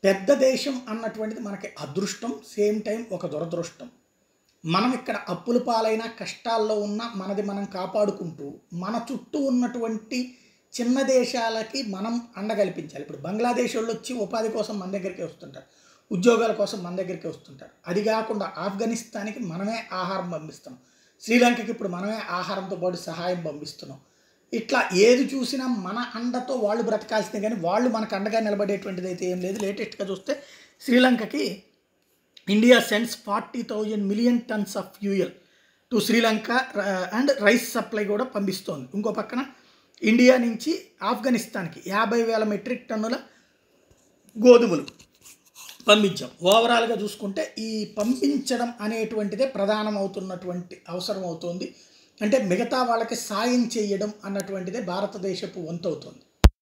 పెద్ద దేశం అన్నటువంటిది మనకి అదృష్టం సేమ్ టైం ఒక దురదృష్టం మనం ఇక్కడ అప్పుల పాలైన కష్టాల్లో ఉన్న మనది మనం కాపాడుకుంటూ మన చుట్టూ ఉన్నటువంటి చిన్న దేశాలకి మనం అండ కల్పించాలి ఇప్పుడు బంగ్లాదేశ్ వాళ్ళు వచ్చి ఉపాధి కోసం మన దగ్గరికి వస్తుంటారు ఉద్యోగాల కోసం మన దగ్గరికి వస్తుంటారు అది కాకుండా ఆఫ్ఘనిస్తాన్కి మనమే ఆహారం పంపిస్తున్నాం శ్రీలంకకి ఇప్పుడు మనమే ఆహారంతో పాటు సహాయం పంపిస్తున్నాం ఇట్లా ఏది చూసినా మన అండతో వాళ్ళు బ్రతకాల్సిందే కానీ వాళ్ళు మనకు అండగా నిలబడేటువంటిది అయితే ఏం లేదు లేటెస్ట్గా చూస్తే శ్రీలంకకి India sends forty thousand million tons of fuel to Sri Lanka and rice supply కూడా పంపిస్తోంది ఇంకో పక్కన ఇండియా నుంచి ఆఫ్ఘనిస్తాన్కి యాభై వేల మెట్రిక్ టన్నుల గోధుమలు పంపించాం ఓవరాల్గా చూసుకుంటే ఈ పంపించడం అనేటువంటిదే ప్రధానం అవుతున్నటువంటి అవసరం అవుతుంది అంటే మిగతా వాళ్ళకి సాయం చేయడం అన్నటువంటిదే భారతదేశపు వంతు అవుతుంది